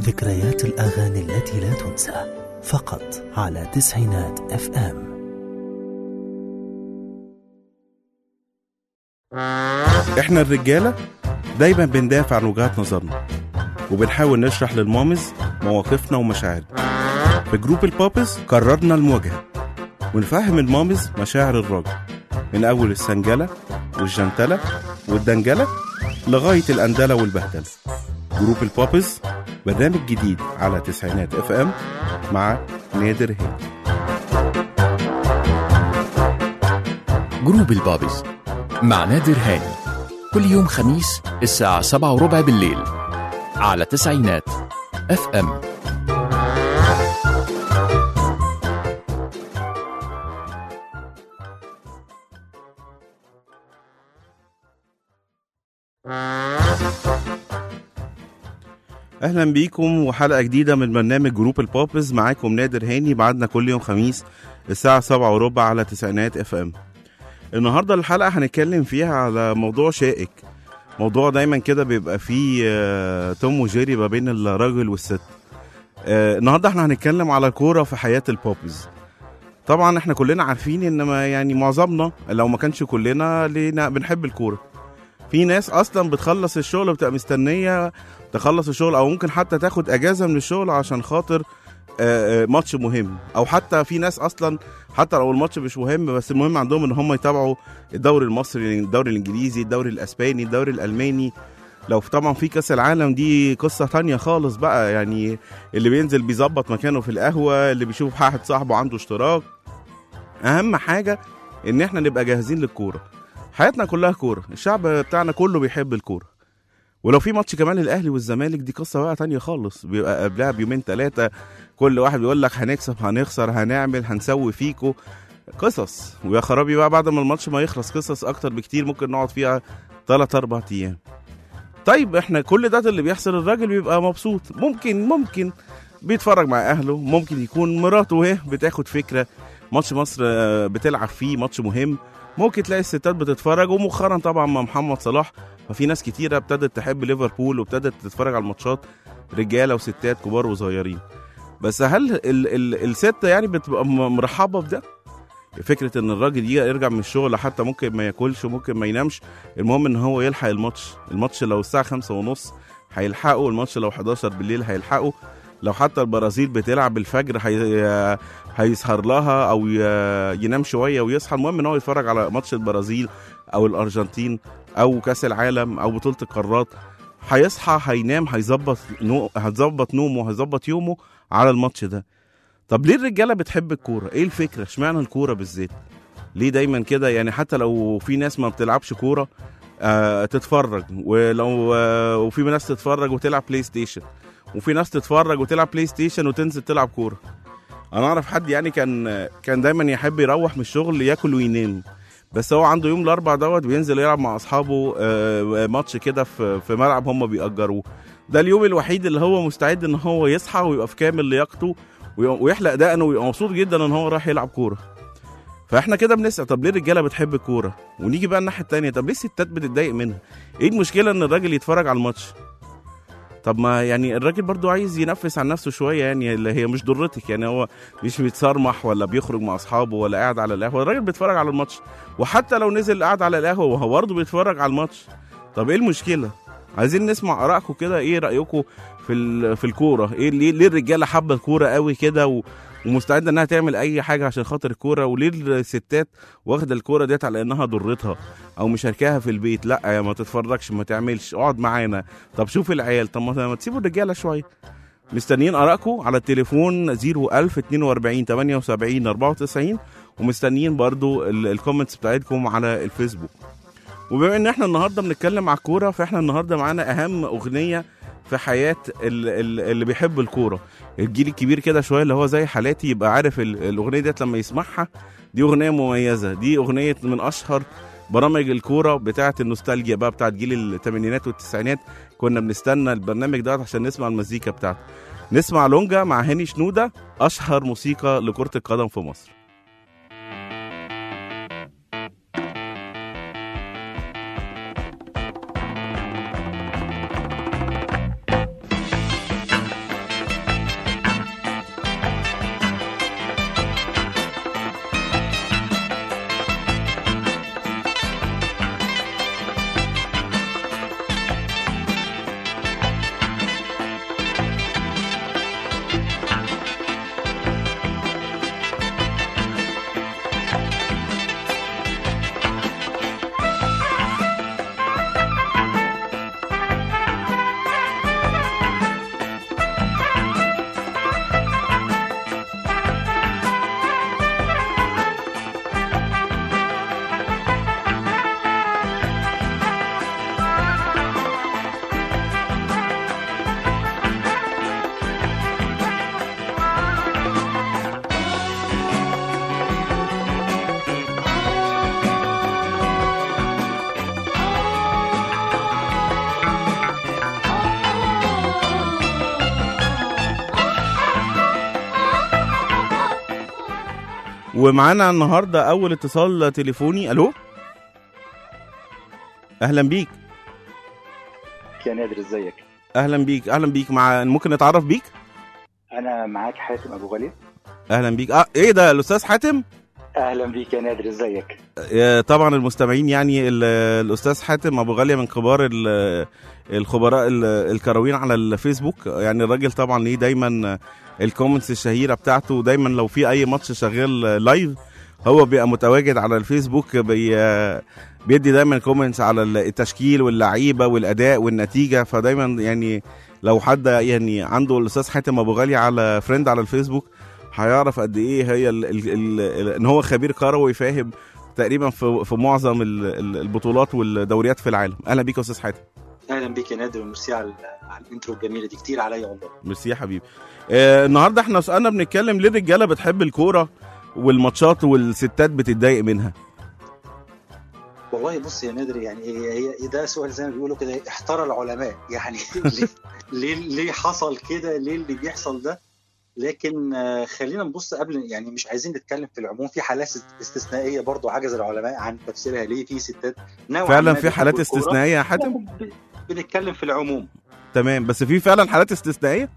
ذكريات الأغاني التي لا تنسى فقط على تسعينات اف ام احنا الرجالة دايما بندافع عن وجهات نظرنا وبنحاول نشرح للمامز مواقفنا ومشاعرنا في جروب البابز قررنا المواجهة ونفهم المامز مشاعر الراجل من أول السنجلة والجنتلة والدنجلة لغاية الأندلة والبهدلة جروب البابز برنامج جديد على تسعينات اف ام مع نادر هيك جروب البابز مع نادر هاني كل يوم خميس الساعة سبعة وربع بالليل على تسعينات اف ام اهلا بيكم وحلقه جديده من برنامج جروب البابز معاكم نادر هاني بعدنا كل يوم خميس الساعه سبعة وربع على تسعينات اف ام النهارده الحلقه هنتكلم فيها على موضوع شائك موضوع دايما كده بيبقى فيه آه، توم وجيري ما بين الراجل والست آه، النهارده احنا هنتكلم على الكوره في حياه البابز طبعا احنا كلنا عارفين ان ما يعني معظمنا لو ما كانش كلنا لينا بنحب الكوره في ناس اصلا بتخلص الشغل بتبقى مستنيه تخلص الشغل او ممكن حتى تاخد اجازه من الشغل عشان خاطر آه، آه، ماتش مهم او حتى في ناس اصلا حتى لو الماتش مش مهم بس المهم عندهم ان هم يتابعوا الدوري المصري الدوري الانجليزي الدوري الاسباني الدوري الالماني لو طبعا في كاس العالم دي قصه تانية خالص بقى يعني اللي بينزل بيظبط مكانه في القهوه اللي بيشوف واحد صاحبه عنده اشتراك اهم حاجه ان احنا نبقى جاهزين للكوره حياتنا كلها كوره الشعب بتاعنا كله بيحب الكوره ولو في ماتش كمان الاهلي والزمالك دي قصه بقى تانية خالص بيبقى قبلها بيومين ثلاثه كل واحد بيقول لك هنكسب هنخسر هنعمل هنسوي فيكو قصص ويا خرابي بقى بعد ما الماتش ما يخلص قصص اكتر بكتير ممكن نقعد فيها 3 4 ايام طيب احنا كل ده اللي بيحصل الراجل بيبقى مبسوط ممكن ممكن بيتفرج مع اهله ممكن يكون مراته اهي بتاخد فكره ماتش مصر آه، بتلعب فيه ماتش مهم ممكن تلاقي الستات بتتفرج ومؤخرا طبعا مع محمد صلاح ففي ناس كتيره ابتدت تحب ليفربول وابتدت تتفرج على الماتشات رجاله وستات كبار وصغيرين بس هل ال ال الست يعني بتبقى م- مرحبه بده فكره ان الراجل يجي يرجع من الشغل حتى ممكن ما ياكلش وممكن ما ينامش المهم ان هو يلحق الماتش الماتش لو الساعه خمسة ونص هيلحقه الماتش لو 11 بالليل هيلحقه لو حتى البرازيل بتلعب الفجر هي... هيسهر لها او ي... ينام شويه ويصحى المهم ان هو يتفرج على ماتش البرازيل او الارجنتين او كاس العالم او بطوله القارات هيصحى هينام هيظبط نو... هتظبط نومه هيظبط يومه على الماتش ده طب ليه الرجاله بتحب الكوره ايه الفكره اشمعنى الكوره بالذات ليه دايما كده يعني حتى لو في ناس ما بتلعبش كوره آه تتفرج ولو آه وفي ناس تتفرج وتلعب بلاي ستيشن وفي ناس تتفرج وتلعب بلاي ستيشن وتنزل تلعب كوره انا اعرف حد يعني كان كان دايما يحب يروح من الشغل ياكل وينام بس هو عنده يوم الاربع دوت بينزل يلعب مع اصحابه آه، ماتش كده في في ملعب هم بيأجروه ده اليوم الوحيد اللي هو مستعد ان هو يصحى ويبقى في كامل لياقته وي- ويحلق دقنه ويبقى مبسوط جدا ان هو راح يلعب كوره فاحنا كده بنسأل طب ليه الرجاله بتحب الكوره ونيجي بقى الناحيه التانية طب ليه الستات بتتضايق منها ايه المشكله ان الراجل يتفرج على الماتش طب ما يعني الراجل برضو عايز ينفس عن نفسه شويه يعني اللي هي مش ضرتك يعني هو مش بيتصرمح ولا بيخرج مع اصحابه ولا قاعد على القهوه الراجل بيتفرج على الماتش وحتى لو نزل قاعد على القهوه وهو برضه بيتفرج على الماتش طب ايه المشكله عايزين نسمع ارائكم كده ايه رايكم في ال- في الكوره ايه ليه, ليه الرجاله حابه الكوره قوي كده و ومستعده انها تعمل اي حاجه عشان خاطر الكوره وليه الستات واخده الكوره ديت على انها ضرتها او مشاركاها في البيت لا يا ما تتفرجش ما تعملش اقعد معانا طب شوف العيال طب ما ما تسيبوا الرجاله شويه مستنيين ارائكم على التليفون 01000 42 78 94 ومستنيين برضو ال- الكومنتس بتاعتكم على الفيسبوك وبما ان احنا النهارده بنتكلم على الكوره فاحنا النهارده معانا اهم اغنيه في حياه ال- ال- اللي بيحب الكوره الجيل الكبير كده شويه اللي هو زي حالاتي يبقى عارف ال- الاغنيه ديت لما يسمعها دي اغنيه مميزه دي اغنيه من اشهر برامج الكوره بتاعه النوستالجيا بقى بتاعه جيل الثمانينات والتسعينات كنا بنستنى البرنامج ده عشان نسمع المزيكا بتاعته نسمع لونجا مع هاني شنوده اشهر موسيقى لكره القدم في مصر ومعانا النهارده اول اتصال تليفوني الو اهلا بيك يا نادر ازيك اهلا بيك اهلا بيك مع ممكن نتعرف بيك انا معاك حاتم ابو غالي اهلا بيك اه ايه ده الاستاذ حاتم اهلا بيك يا نادر ازيك آه، طبعا المستمعين يعني ال- الاستاذ حاتم ابو غاليه من كبار ال- الخبراء ال- الكرويين على الفيسبوك يعني الراجل طبعا ليه دايما الكومنتس الشهيره بتاعته دايما لو في اي ماتش شغال لايف هو بيبقى متواجد على الفيسبوك بي بيدي دايما كومنتس على التشكيل واللعيبه والاداء والنتيجه فدايما يعني لو حد يعني عنده الاستاذ حاتم ابو غالي على فريند على الفيسبوك هيعرف قد ايه هي ال ال ال ال ان هو خبير كروي فاهم تقريبا في في معظم ال- ال- البطولات والدوريات في العالم اهلا بيك يا استاذ حاتم اهلا بيك يا نادر وميرسي على على الانترو الجميله دي كتير عليا والله ميرسي يا حبيبي آه النهارده احنا سؤالنا بنتكلم ليه الرجاله بتحب الكوره والماتشات والستات بتتضايق منها والله بص يا نادر يعني هي هي ده سؤال زي ما بيقولوا كده احتار العلماء يعني ليه ليه ليه حصل كده ليه اللي بيحصل ده لكن آه، خلينا نبص قبل يعني مش عايزين نتكلم في العموم في حالات استثنائيه برضو عجز العلماء عن تفسيرها ليه في ستات نوعا فعلا ما في بيحبوا حالات الكورة. استثنائيه يا حاتم ب- بنتكلم في العموم تمام بس في فعلا حالات استثنائيه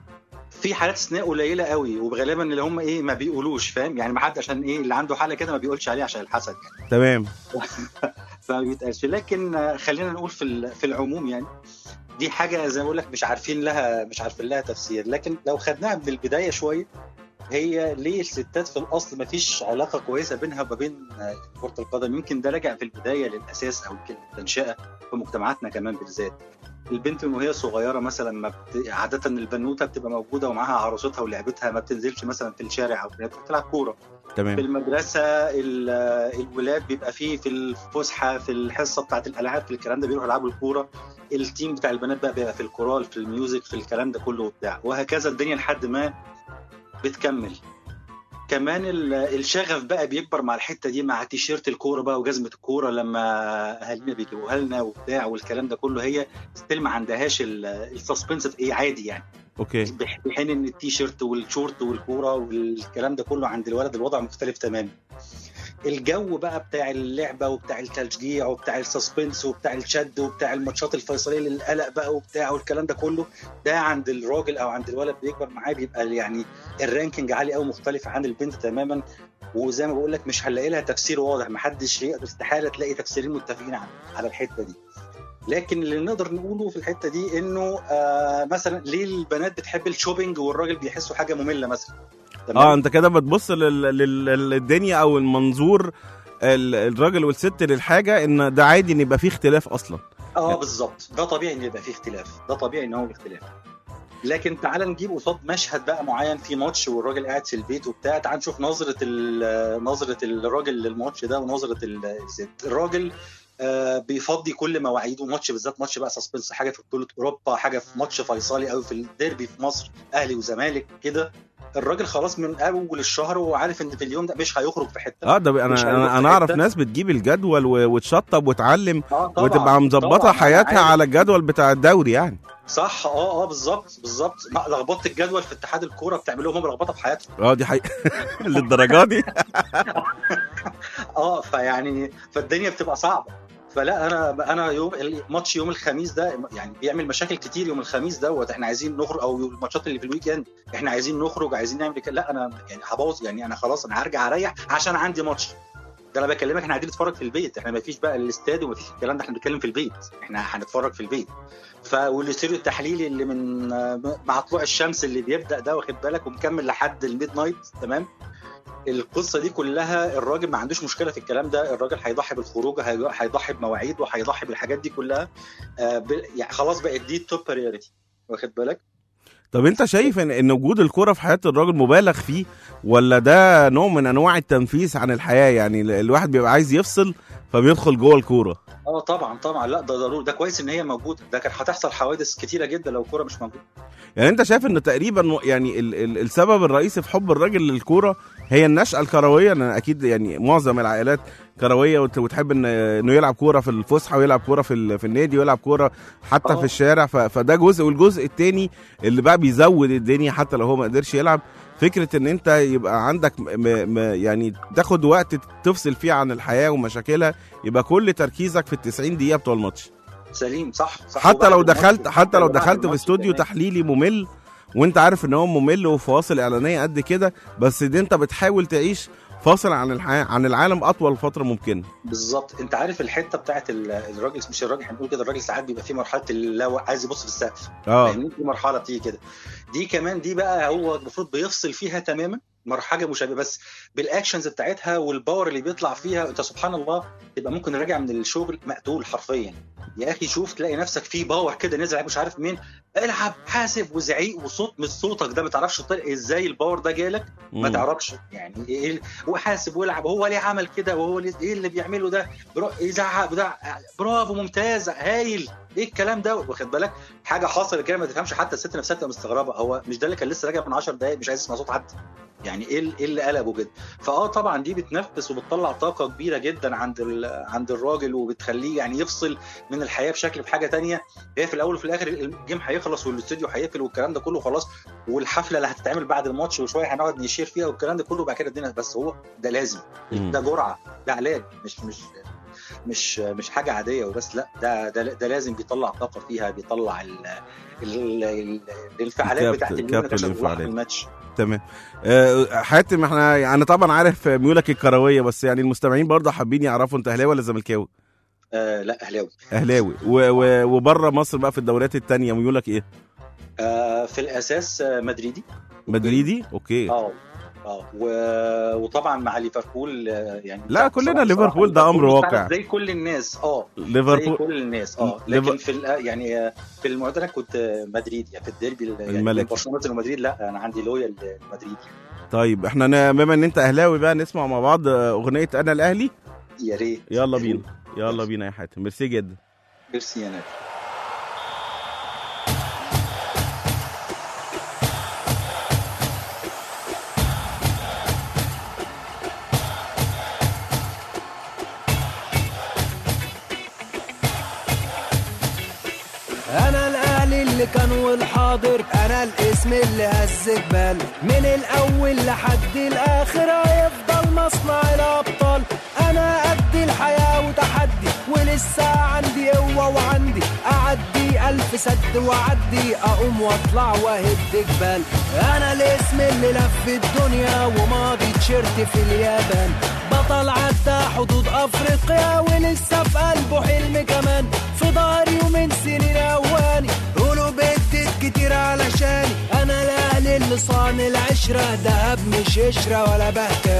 في حالات استثناء قليله قوي وغالبا اللي هم ايه ما بيقولوش فاهم يعني ما حد عشان ايه اللي عنده حاله كده ما بيقولش عليه عشان الحسد يعني تمام فما بيتقالش لكن آه، خلينا نقول في ال- في العموم يعني دي حاجه زي ما بقول لك مش عارفين لها مش عارفين لها تفسير لكن لو خدناها من البدايه شويه هي ليه الستات في الاصل ما فيش علاقه كويسه بينها وما بين آه، كره القدم يمكن ده راجع في البدايه للاساس او يمكن التنشئه في مجتمعاتنا كمان بالذات البنت من وهي صغيره مثلا ما بت... عاده البنوته بتبقى موجوده ومعاها عروستها ولعبتها ما بتنزلش مثلا في الشارع او كده، بتلعب كوره في تمام المدرسه ال- الولاد بيبقى فيه في الفسحه في الحصه بتاعت الالعاب في الكلام ده بيروحوا يلعبوا الكوره التيم بتاع البنات بقى بيبقى في الكورال في الميوزك في الكلام ده كله وبتاع وهكذا الدنيا لحد ما بتكمل كمان ال- الشغف بقى بيكبر مع الحته دي مع تيشيرت الكوره بقى وجزمه الكوره لما اهالينا بيجيبوها لنا وبتاع والكلام ده كله هي ستيل ما عندهاش السسبنس في ايه عادي يعني اوكي بح- في حين ان التيشيرت والشورت والكوره والكلام ده كله عند الولد الوضع مختلف تماما الجو بقى بتاع اللعبه وبتاع التشجيع وبتاع السسبنس وبتاع الشد وبتاع الماتشات الفيصليه للقلق بقى وبتاع والكلام ده كله ده عند الراجل او عند الولد بيكبر معاه بيبقى يعني الرانكينج عالي قوي مختلف عن البنت تماما وزي ما بقول لك مش هنلاقي لها تفسير واضح محدش يقدر استحاله تلاقي تفسيرين متفقين على على الحته دي لكن اللي نقدر نقوله في الحته دي انه آه مثلا ليه البنات بتحب الشوبينج والراجل بيحسوا حاجه ممله مثلا تمام؟ اه انت كده بتبص لل- لل- للدنيا او المنظور ال- الراجل والست للحاجه ان ده عادي ان يبقى فيه اختلاف اصلا اه بالظبط ده طبيعي ان يبقى فيه اختلاف ده طبيعي ان هو اختلاف لكن تعال نجيب قصاد مشهد بقى معين في ماتش والراجل قاعد في البيت وبتاع تعال نشوف نظره ال- نظره الراجل للماتش ده ونظره ال- الست الراجل آه بيفضي كل مواعيده ماتش بالذات ماتش بقى سسبنس حاجه في بطوله اوروبا حاجه في ماتش فيصلي او في الديربي في مصر اهلي وزمالك كده الراجل خلاص من اول الشهر وعارف ان في اليوم ده مش هيخرج في حته اه ده مش انا هيروح انا في انا اعرف حتة. ناس بتجيب الجدول و- وتشطب وتعلم آه طبعاً، وتبقى مظبطه طبعاً، أنا حياتها عارف. على الجدول بتاع الدوري يعني صح اه اه بالظبط بالظبط ما لخبطه الجدول في اتحاد الكوره بتعمل لهم لخبطه في حياتهم اه دي حقيقه للدرجه دي اه فيعني فالدنيا بتبقى صعبه فلا انا انا يوم ماتش يوم الخميس ده يعني بيعمل مشاكل كتير يوم الخميس دوت احنا عايزين نخرج او الماتشات اللي في الويك اند احنا عايزين نخرج عايزين نعمل كده لا انا يعني هبوظ يعني انا خلاص انا هرجع اريح عشان عندي ماتش ده انا بكلمك احنا قاعدين نتفرج في البيت احنا ما فيش بقى الاستاد وما فيش الكلام ده احنا بنتكلم في البيت احنا هنتفرج في البيت ف والاستوديو التحليلي اللي من مع طلوع الشمس اللي بيبدا ده واخد بالك ومكمل لحد الميد نايت تمام القصه دي كلها الراجل ما عندوش مشكله في الكلام ده الراجل هيضحي بالخروج هي- هيضحي بمواعيد وهيضحي بالحاجات دي كلها آه ب- يعني خلاص بقت دي التوب بريورتي واخد بالك طب انت شايف ان ان وجود الكوره في حياه الراجل مبالغ فيه ولا ده نوع من انواع التنفيس عن الحياه يعني ال- الواحد بيبقى عايز يفصل فبيدخل جوه الكوره اه طبعا طبعا لا ده ضروري ده كويس ان هي موجوده ده كان هتحصل حوادث كتيره جدا لو الكوره مش موجوده يعني انت شايف ان تقريبا م- يعني ال ال السبب الرئيسي في حب الراجل للكوره هي النشأة الكروية لان اكيد يعني معظم العائلات كروية وت- وتحب ان انه يلعب كورة في الفسحة ويلعب كورة في ال- في النادي ويلعب كورة حتى اه. في الشارع ف- فده جزء والجزء التاني اللي بقى بيزود الدنيا حتى لو هو ما قدرش يلعب فكره ان انت يبقى عندك م م يعني تاخد وقت تفصل فيه عن الحياه ومشاكلها يبقى كل تركيزك في ال 90 دقيقه بتوع الماتش سليم صح, صح حتى وبعد لو الماتش- دخلت حتى لو وبعد دخلت في الماتش استوديو كمان. تحليلي ممل وانت عارف ان هو ممل وفواصل اعلانيه قد كده بس دي انت بتحاول تعيش فاصل عن الحياه عن العالم اطول فتره ممكنه بالظبط انت عارف الحته بتاعت ال- الراجل مش الراجل احنا بنقول كده الراجل ساعات بيبقى في مرحله اللي هو عايز يبص في السقف اه فاهمني في مرحله بتيجي كده دي كمان دي بقى هو المفروض بيفصل فيها تماما مر- حاجه مشابهه بس بالاكشنز بتاعتها والباور اللي بيطلع فيها انت سبحان الله تبقى ممكن راجع من الشغل مقتول حرفيا يا اخي شوف تلاقي نفسك في باور كده نزل مش عارف مين العب حاسب وزعيق وصوت مش صوتك ده ما تعرفش طلع ازاي الباور ده جالك ما مم. تعرفش يعني ايه ال- وحاسب ويلعب هو ليه عمل كده وهو ليه ايه اللي بيعمله ده برا- يزعق بتاع برافو ممتاز هايل ايه الكلام ده واخد بالك حاجه حصلت كده ما تفهمش حتى الست نفسها تبقى مستغربه هو مش ده اللي كان لسه راجع من 10 دقائق مش عايز يسمع صوت حد يعني ايه ال- ايه اللي قلبه كده فاه طبعا دي بتنفس وبتطلع طاقه كبيره جدا عند ال- عند الراجل وبتخليه يعني يفصل من الحياه بشكل بحاجه تانية هي في الاول وفي الاخر الجيم هيخلص والاستوديو هيقفل والكلام ده كله خلاص والحفله اللي هتتعمل بعد الماتش وشويه هنقعد نشير فيها والكلام ده كله بعد كده الدنيا بس هو ده لازم مم. ده جرعه ده علاج مش مش مش مش حاجه عاديه وبس لا ده ده, ده لازم بيطلع طاقه فيها بيطلع ال ال ال الانفعالات كابت- بتاعت كابت الميونخ عشان تطلعها في الانفعالات. الماتش تمام آه، حاتم احنا يعني طبعا عارف ميولك الكرويه بس يعني المستمعين برضه حابين يعرفوا انت اهلاوي ولا زملكاوي آه لا اهلاوي اهلاوي و- و- وبره مصر بقى في الدوريات التانية ميولك ايه آه في الاساس آه مدريدي مدريدي اوكي اه اه و... وطبعا مع ليفربول آه، يعني لا، بصراحة- كلنا بصراحة ليفربول ده أمر ليفربول واقع. زي كل الناس اه زي ليفربول كل الناس اه ليفر- لكن في ال- يعني آه، في المعترك انا كنت آه، مدريد يعني في الديربي ال- يعني الملكي. بين برشلونه ومدريد لا انا عندي لويال لمدريد طيب احنا ن- بما ان انت اهلاوي بقى نسمع مع بعض آه، اغنيه انا الاهلي يا ريت يلا بينا يلا بينا يا حاتم ميرسي جدا ميرسي يا نادي انا الاهلي اللي كان والحاضر انا الاسم اللي هز جبال من الاول لحد الاخر هيفضل مصنع الابطال انا قد الحياه وتحدي ولسه عندي قوه وعندي اعدي الف سد واعدي اقوم واطلع واهد جبال انا الاسم اللي لف الدنيا وماضي تيشيرت في اليابان بطل عدى حدود افريقيا ولسه في قلبه حلم كمان في ظهري ومن سنين اواني قولوا بدت كتير علشاني انا الاهلي اللي صان العشره دهب مش قشره ولا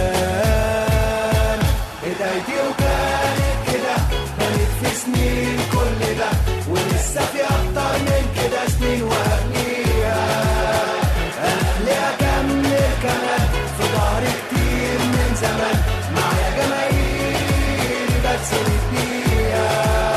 بهتان بدايتي وكانت كده كانت في سنين كل ده ولسه في اكتر من كده سنين وهبنيها اهلي اكمل كمان في ظهري كتير من زمان معايا جماهير بتسند بيها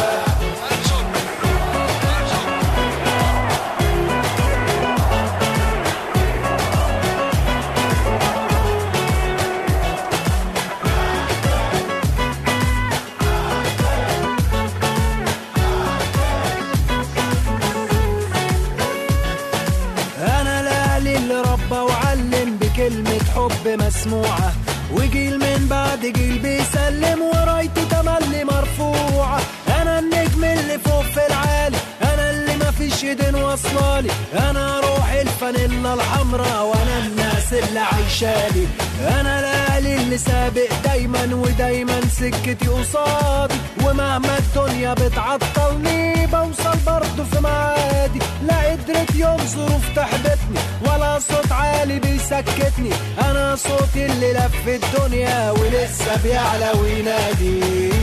انا الاهلي اللي ربى وعلم بكلمة حب مسموعة وجيل من بعد جيل بيسلم ورايتي تملي مرفوعة انا النجم اللي فوق في العالي انا اللي مفيش ايدين واصلالي انا روح الفانيلا الحمراء وانا الناس اللي عايشالي انا الاهلي اللي سابق دايما ودايما سكتي قصادي ومهما الدنيا بتعطلني بوصل برضه في معادي لا قدرت يوم ظروف تحبطني ولا صوت عالي بيسكتني انا صوتي اللي لف الدنيا ولسه بيعلى وينادي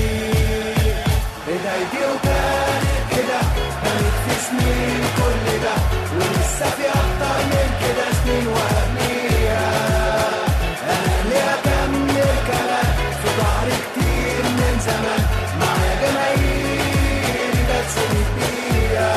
بدايتي وكانت كده كانت في سنين كل ده ولسه في اكتر من كده سنين وهبنيها اهلي اكمل كمان في ظهري كتير من زمان معايا جماهير بتسند بيها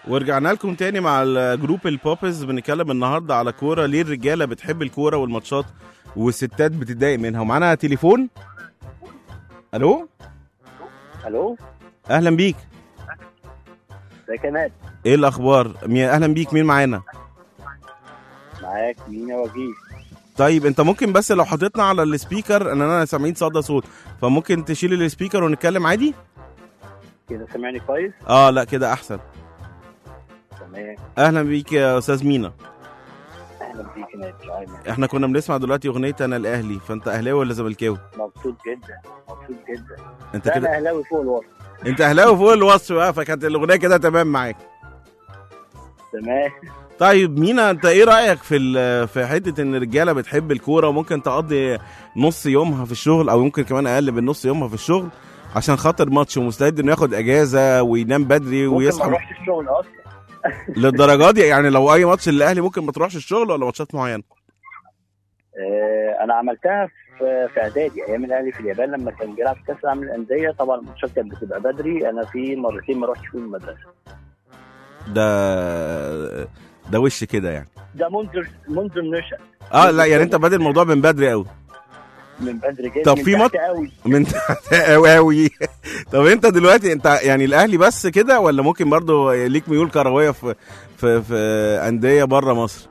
ورجعنا لكم تاني مع الجروب البوبز بنتكلم النهارده على كوره ليه الرجاله بتحب الكوره والماتشات والستات بتتضايق منها ومعانا تليفون الو الو اهلا بيك ازيك يا ناد ايه الاخبار مي- اهلا بيك مين معانا معاك مين يا وجيه طيب انت ممكن بس لو حطيتنا على السبيكر ان انا سامعين صدى صوت فممكن تشيل السبيكر ونتكلم عادي كده سامعني كويس اه لا كده احسن تمام اهلا بيك يا استاذ مينا اهلا بيك يا ناد شعيب احنا كنا بنسمع دلوقتي اغنيه انا الاهلي فانت اهلاوي ولا زملكاوي مبسوط جدا مبسوط جدا انت لا، كده انا اهلاوي فوق الوسط انت اهلاوي فوق الوصف بقى فكانت الاغنيه كده تمام معاك تمام طيب مينا انت ايه رايك في ال- في حته ان الرجاله بتحب الكوره وممكن تقضي نص يومها في الشغل او يمكن كمان اقل من نص يومها في الشغل عشان خاطر ماتش ومستعد انه ياخد اجازه وينام بدري ممكن ما ويصحى اروحش الشغل اصلا للدرجه دي يعني لو اي ماتش للاهلي ممكن ما تروحش الشغل ولا ماتشات معينه آه انا عملتها في في اعدادي ايام الاهلي في اليابان لما كان بيلعب في كاس العالم للانديه طبعا الماتشات كانت بتبقى بدري انا في مرتين ما رحتش فيهم المدرسه ده ده وش كده يعني ده منذ منذ النشأ اه لا يعني انت بادئ الموضوع من بدري قوي من بدري جدا طب من في تحت مط- قوي من تحت قوي قوي طب انت دلوقتي انت يعني الاهلي بس كده ولا ممكن برضو ليك ميول كرويه في في في انديه بره مصر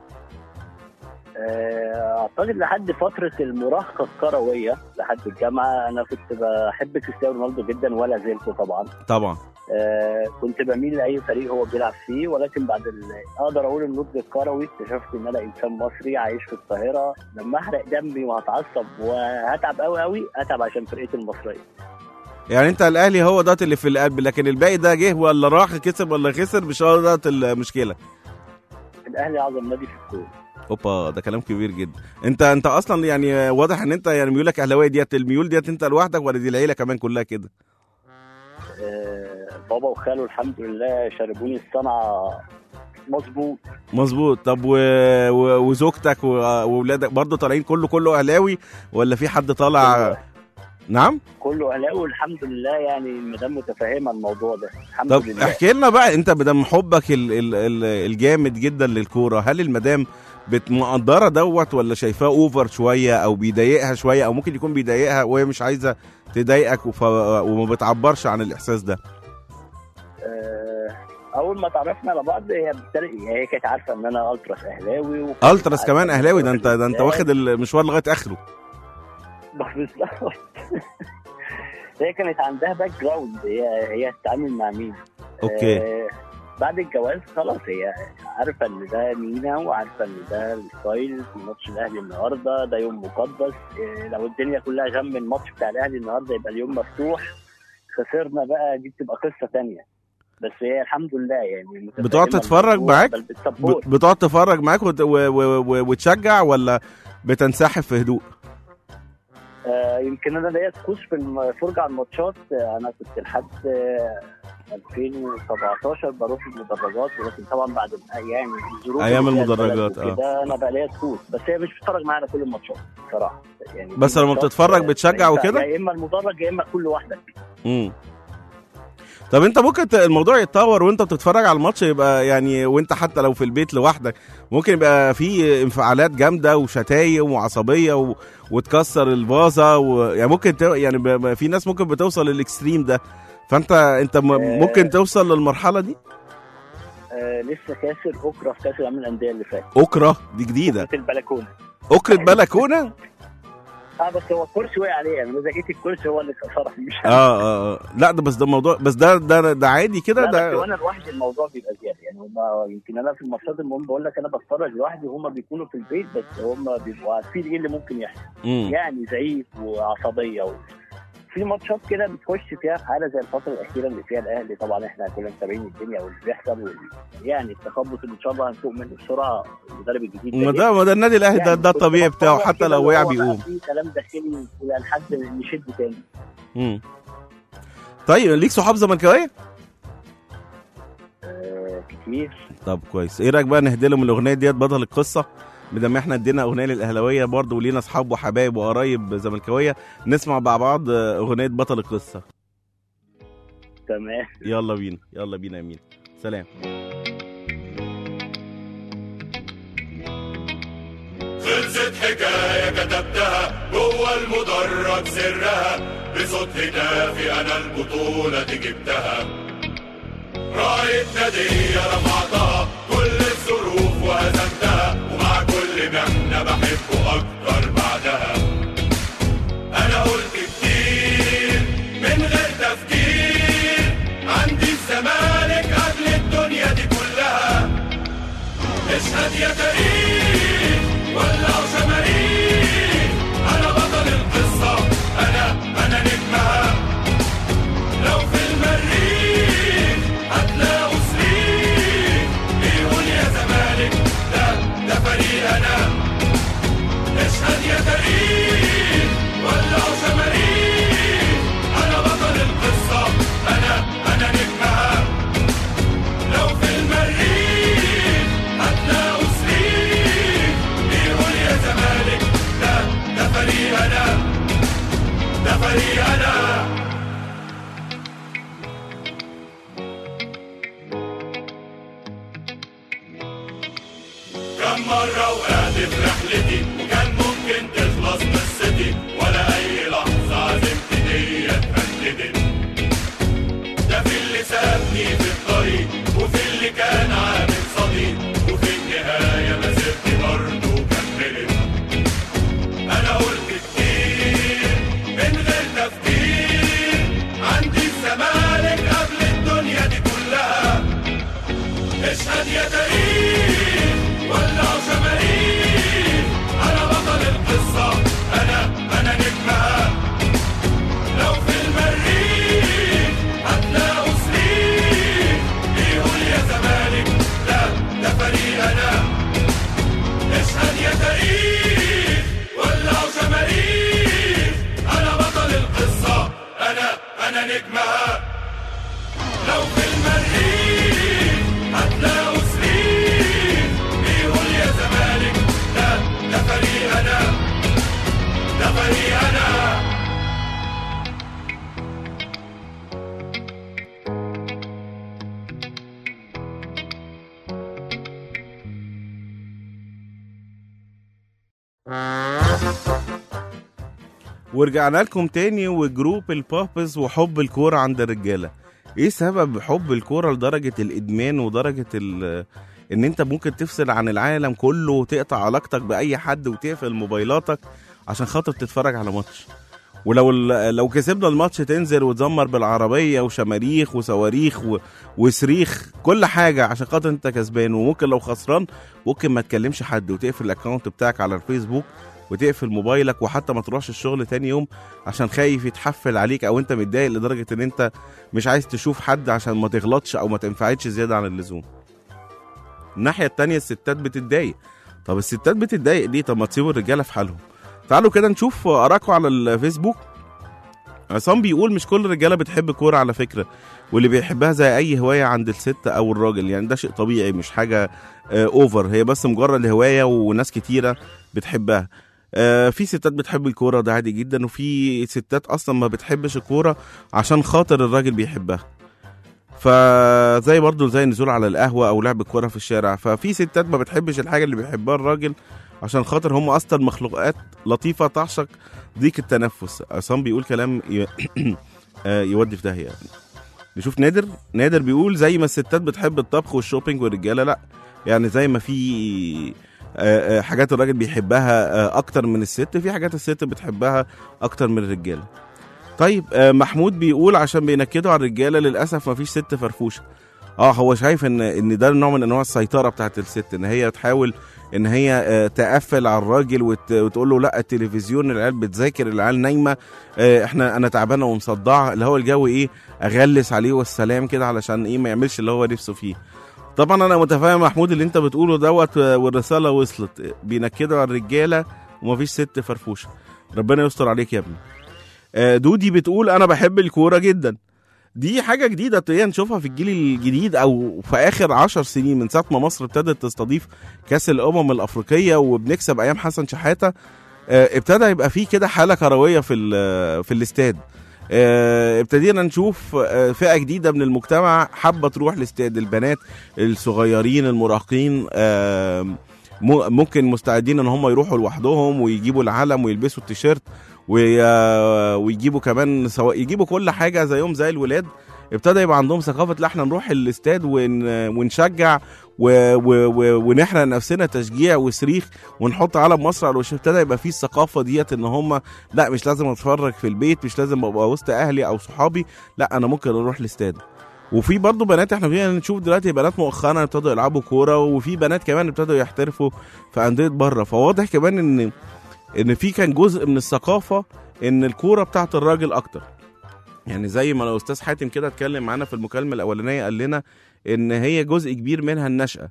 آه، اعتقد لحد فتره المراهقه الكرويه لحد الجامعه انا كنت بحب كريستيانو رونالدو جدا ولا زلت طبعا طبعا آه، كنت بميل لاي فريق هو بيلعب فيه ولكن بعد ال- اقدر اقول النضج الكروي اكتشفت ان انا انسان مصري عايش في القاهره لما احرق دمي وهتعصب وهتعب قوي قوي اتعب عشان فرقتي المصريه يعني انت الاهلي هو ده اللي في القلب لكن الباقي ده جه ولا راح كسب ولا خسر مش هو ده المشكله الاهلي اعظم نادي في الكون اوبا ده كلام كبير جدا انت انت اصلا يعني واضح ان انت يعني ميولك اهلاويه ديت الميول ديت انت لوحدك ولا دي العيله كمان كلها كده آه، بابا وخاله الحمد لله شربوني الصنعه مظبوط مظبوط طب و... و... وزوجتك و... واولادك برضه طالعين كله كله اهلاوي ولا في حد طالع نعم كله اهلاوي والحمد لله يعني المدام متفهمه الموضوع ده الحمد طب لله احكي لنا بقى انت بدم حبك ال... ال... ال... الجامد جدا للكوره هل المدام بت- مقدره دوت ولا شايفاه اوفر شويه او بيضايقها شويه او ممكن يكون بيضايقها وهي مش عايزه تضايقك وف... وما بتعبرش عن الاحساس ده آه، اول ما تعرفنا على بعض هي بالتالي هي كانت عارفه ان انا التراس اهلاوي وكانت التراس عارفة كمان إن اهلاوي أنا ده انت ده انت أهلاوي. واخد المشوار لغايه اخره بالظبط هي كانت عندها باك جراوند هي هي تتعامل مع مين اوكي آه بعد الجواز خلاص هي عارفه ان ده مينا وعارفه ان ده الستايل في ماتش الاهلي النهارده ده يوم مقدس آه لو الدنيا كلها غم الماتش بتاع الاهلي النهارده يبقى اليوم مفتوح خسرنا بقى دي بتبقى قصه تانية بس هي الحمد لله يعني متفهمة بتقعد تتفرج الموضوع، معاك؟ بل بتسبورت. بت- بتقعد تفرج معاك وت... و... و... و... وتشجع ولا بتنسحب في هدوء آه، يمكن انا ليا طقوس في الفرجه على الماتشات آه، انا كنت لحد آه، 2017 بروح المدرجات ولكن طبعا بعد ال- يعني الظروف أيام اللي فيها المدرجات، البلد وكده انا بقى ليا طقوس بس هي مش بتتفرج معايا على كل الماتشات بصراحه يعني بس في لما ماتشات، بتتفرج آه، بتشجع يا- وكده؟ يا اما المدرج يا اما كل واحده امم طب انت ممكن ت- الموضوع يتطور وانت بتتفرج على الماتش يبقى يعني وانت حتى لو في البيت لوحدك ممكن يبقى في انفعالات جامده وشتايم وعصبيه و... وتكسر الفازه و... يعني ممكن ت... يعني ب... ب- في ناس ممكن بتوصل للاكستريم ده فانت انت م... آه. ممكن توصل للمرحله دي آه لسه كاسر اوكرا في كاس العالم للانديه اللي فات اوكرا دي جديده في البلكونه اوكرة بلكونه اه بس هو الكرسي وقع عليه انا لقيت الكرسي هو اللي كسرها مش اه اه آه. لا ده بس ده موضوع بس ده ده ده عادي كده لا بس ده وانا لوحدي الموضوع بيبقى زياده يعني هم يمكن انا في الماتشات المهم بقول لك انا بتفرج لوحدي وهم بيكونوا في البيت بس هم بيبقوا عارفين ايه اللي ممكن يحصل مم. يعني زعيق وعصبيه و... في ماتشات كده بتخش فيها في حاله زي الفتره الاخيره اللي فيها الاهلي طبعا احنا كلنا متابعين الدنيا واللي بيحصل وال... يعني التخبط اللي ان شاء الله هنفوق منه بسرعه المدرب الجديد ما جه. ده ما ده النادي الاهلي ده يعني ده كنت الطبيعي بتاعه بتفرج حتى كده لو اللي وقع هو بقى بيقوم في كلام داخلي لحد نشد تاني مم. طيب ليك صحاب زملكاويه؟ آه كتير طب كويس ايه رايك بقى نهدي لهم الاغنيه ديت بطل القصه بدل ما احنا ادينا اغنيه للاهلاويه برضه ولينا اصحاب وحبايب وقرايب زملكاويه نسمع مع بعض آه، اغنيه بطل القصه تمام يلا بينا يلا بينا يا مين سلام خلصت حكاية كتبتها جوه المدرج سرها بصوت هتافي أنا البطولة دي جبتها راية نادية رفعتها كل الظروف وهزمتها ومع كل مهنة بحبه أكتر بعدها أنا قلت كتير من غير تفكير عندي الزمالك قبل الدنيا دي كلها اشهد يا تاريخ ولعوا شماريخ أنا بطل القصة أنا أنا نجمها لو في المريخ هتلاقوا صريخ بيقول يا زمالك ده ده فريقنا اشهد يا تاريخ ولعوا شماريخ انا بطل القصه انا انا نجمها لو في المريخ هتلاقوا صريخ بيقول يا زمالك ده ده فريقنا ده فريقنا كم مرة وقعت في رحلتي وكان ممكن تخلص قصتي ولا أي لحظة عزمت دي اتهددت ده في اللي سابني في الطريق وفي اللي كان عامل صديق وفي النهاية مسيرتي برضه كملت أنا قلت كتير من غير تفكير عندي الزمالك قبل الدنيا دي كلها اشهد يا تاريخ ولعوا شماريخ انا بطل القصه انا انا نجمها لو في المريخ هتلاقوا صريخ بيقول يا زمالك ده ده فريقنا اشهد يا تاريخ ولعوا شماريخ انا بطل القصه انا انا نجمها لو في المريخ هتلاقوا صريخ بيقول يا زمالك ده ده فريقنا ده فريقنا ورجعنا لكم تاني وجروب البابز وحب الكورة عند الرجالة ايه سبب حب الكورة لدرجة الادمان ودرجة ال ان انت ممكن تفصل عن العالم كله وتقطع علاقتك باي حد وتقفل موبايلاتك عشان خاطر تتفرج على ماتش ولو ال- لو كسبنا الماتش تنزل وتزمر بالعربيه وشماريخ وصواريخ و... وصريخ كل حاجه عشان خاطر انت كسبان وممكن لو خسران ممكن ما تكلمش حد وتقفل الاكونت بتاعك على الفيسبوك وتقفل موبايلك وحتى ما تروحش الشغل تاني يوم عشان خايف يتحفل عليك او انت متضايق لدرجه ان انت مش عايز تشوف حد عشان ما تغلطش او ما تنفعتش زياده عن اللزوم الناحيه التانية الستات بتتضايق طب الستات بتتضايق ليه طب ما تسيبوا الرجاله في حالهم تعالوا كده نشوف ارائكم على الفيسبوك عصام بيقول مش كل الرجاله بتحب كوره على فكره واللي بيحبها زي اي هوايه عند الست او الراجل يعني ده شيء طبيعي مش حاجه آه اوفر هي بس مجرد هوايه وناس كتيره بتحبها آه في ستات بتحب الكوره ده عادي جدا وفي ستات اصلا ما بتحبش الكوره عشان خاطر الراجل بيحبها فزي برضو زي النزول على القهوه او لعب الكوره في الشارع ففي ستات ما بتحبش الحاجه اللي بيحبها الراجل عشان خاطر هم اصلا مخلوقات لطيفه تعشق ضيق التنفس عصام بيقول كلام ي... آه، يودي في داهيه نشوف نادر نادر بيقول زي ما الستات بتحب الطبخ والشوبينج والرجاله لا يعني زي ما في آه، آه، حاجات الراجل بيحبها آه، اكتر من الست في حاجات الست بتحبها اكتر من الرجاله طيب آه، محمود بيقول عشان بينكدوا على الرجاله للاسف ما فيش ست فرفوشه اه هو شايف ان ان ده نوع من انواع السيطره بتاعت الست ان هي تحاول ان هي آه، تقفل على الراجل وت... وتقول له لا التلفزيون العيال بتذاكر العيال نايمه آه، احنا انا تعبانه ومصدعه اللي هو الجو ايه اغلس عليه والسلام كده علشان ايه ما يعملش اللي هو نفسه فيه طبعا انا متفاهم محمود اللي انت بتقوله دوت آه، والرساله وصلت آه، بينكدوا على الرجاله ومفيش ست فرفوشه ربنا يستر عليك يا ابني آه، دودي بتقول انا بحب الكوره جدا دي حاجه جديده ابتدينا نشوفها في الجيل الجديد او في اخر عشر سنين من ساعه ما مصر ابتدت تستضيف كاس الامم الافريقيه وبنكسب ايام حسن شحاته آه، ابتدى يبقى فيه كده حاله كرويه في ال- في الاستاد آه، ابتدينا نشوف آه، فئه جديده من المجتمع حابه تروح الاستاد البنات الصغيرين المراهقين آه، م- ممكن مستعدين ان هم يروحوا لوحدهم ويجيبوا العلم ويلبسوا التيشيرت وي- ويجيبوا كمان سواء يجيبوا كل حاجه زيهم زي الولاد ابتدى يبقى عندهم ثقافه لا احنا نروح الاستاد ون ونشجع و و و ونحرق نفسنا تشجيع وصريخ ونحط علم مصر على الوش ابتدى يبقى فيه الثقافه ديت ان هم لا مش لازم اتفرج في البيت مش لازم ابقى وسط اهلي او صحابي لا انا ممكن اروح الاستاد وفي برضه بنات احنا فينا نشوف دلوقتي بنات مؤخرا ابتدوا يلعبوا كوره وفي بنات كمان ابتدوا يحترفوا في انديه بره فواضح كمان ان ان في كان جزء من الثقافه ان الكوره بتاعت الراجل اكتر يعني زي ما الاستاذ حاتم كده اتكلم معانا في المكالمه الاولانيه قال لنا ان هي جزء كبير منها النشأة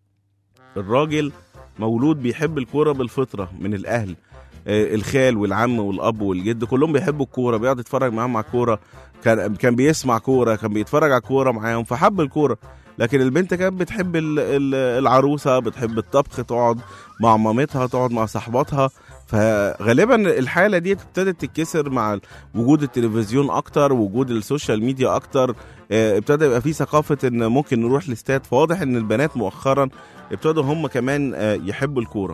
الراجل مولود بيحب الكوره بالفطره من الاهل آه، الخال والعم والاب والجد كلهم بيحبوا الكوره بيقعد يتفرج معاهم على الكوره كان كان بيسمع كوره كان بيتفرج على الكوره معاهم فحب الكوره لكن البنت كانت بتحب ال- ال- العروسه بتحب الطبخ تقعد مع مامتها تقعد مع صاحباتها فغالبا الحاله دي ابتدت تتكسر مع وجود التلفزيون اكتر وجود السوشيال ميديا اكتر آه، ابتدى يبقى في ثقافه ان ممكن نروح الاستاد فواضح ان البنات مؤخرا ابتدوا هم كمان آه، يحبوا الكوره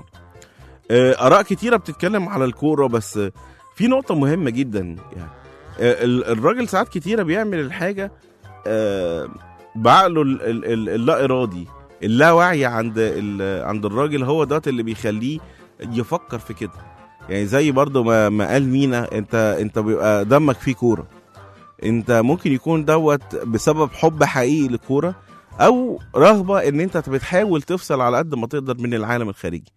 آه، اراء كتيره بتتكلم على الكوره بس آه، في نقطه مهمه جدا يعني آه، ال- الراجل ساعات كتيره بيعمل الحاجه آه، بعقله ال- ال- ال- اللا ارادي اللاوعي عند ال- عند الراجل هو ده اللي بيخليه يفكر في كده يعني زي برضه ما, ما قال مينا انت انت بيبقى دمك فيه كوره انت ممكن يكون دوت بسبب حب حقيقي للكوره او رغبه ان انت بتحاول تفصل على قد ما تقدر من العالم الخارجي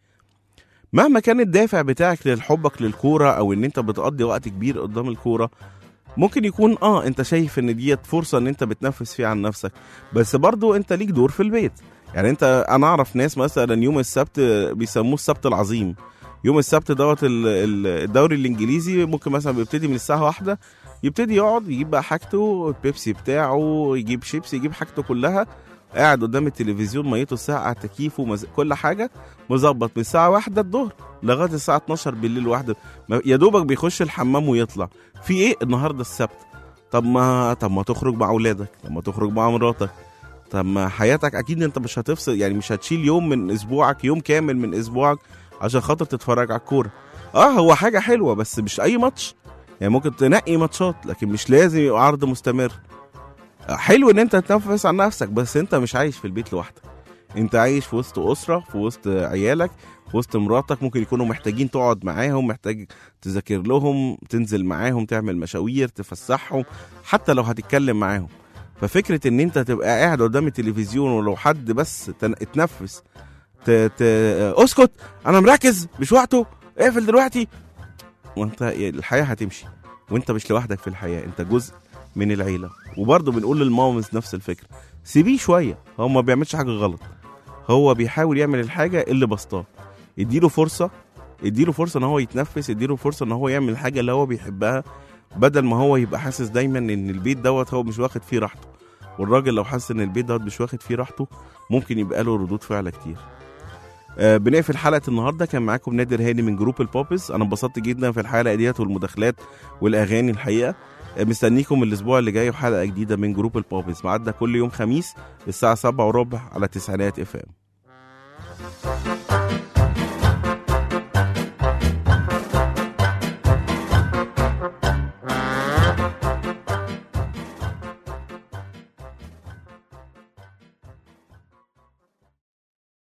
مهما كان الدافع بتاعك لحبك للكوره او ان انت بتقضي وقت كبير قدام الكوره ممكن يكون اه انت شايف ان ديت فرصه ان انت بتنفس فيها عن نفسك بس برضو انت ليك دور في البيت يعني انت انا اعرف ناس مثلا يوم السبت بيسموه السبت العظيم يوم السبت دوت ال- ال- الدوري الانجليزي ممكن مثلا بيبتدي من الساعه واحدة يبتدي يقعد يجيب بقى حاجته البيبسي بتاعه يجيب شيبسي يجيب حاجته كلها قاعد قدام التلفزيون ميته ساقعه تكييفه مز... كل حاجه مظبط من الساعه واحدة الظهر لغايه الساعه 12 بالليل واحدة ما- يا دوبك بيخش الحمام ويطلع في ايه النهارده السبت طب ما طب ما تخرج مع اولادك طب ما تخرج مع مراتك طب ما حياتك اكيد انت مش هتفصل يعني مش هتشيل يوم من اسبوعك يوم كامل من اسبوعك عشان خاطر تتفرج على الكوره اه هو حاجه حلوه بس مش اي ماتش يعني ممكن تنقي ماتشات لكن مش لازم يبقى عرض مستمر آه، حلو ان انت تنفس عن نفسك بس انت مش عايش في البيت لوحدك انت عايش في وسط اسره في وسط عيالك في وسط مراتك ممكن يكونوا محتاجين تقعد معاهم محتاج تذاكر لهم تنزل معاهم تعمل مشاوير تفسحهم حتى لو هتتكلم معاهم ففكره ان انت تبقى قاعد قدام التلفزيون ولو حد بس تن... اتنفس ت... ت... اسكت انا مركز مش وقته اقفل دلوقتي وانت الحياه هتمشي وانت مش لوحدك في الحياه انت جزء من العيله وبرضه بنقول للمامز نفس الفكره سيبيه شويه هو ما بيعملش حاجه غلط هو بيحاول يعمل الحاجه اللي بسطاه اديله فرصه اديله فرصه ان هو يتنفس اديله فرصه ان هو يعمل الحاجه اللي هو بيحبها بدل ما هو يبقى حاسس دايما ان البيت دوت هو مش واخد فيه راحته والراجل لو حاسس ان البيت دوت مش واخد فيه راحته ممكن يبقى له ردود فعل كتير آه بنقفل حلقه النهارده كان معاكم نادر هاني من جروب البوبس انا انبسطت جدا في الحلقه ديت والمداخلات والاغاني الحقيقه آه مستنيكم الاسبوع اللي جاي وحلقه جديده من جروب البوبس ميعادنا كل يوم خميس الساعه 7 وربع على تسعينات اف ام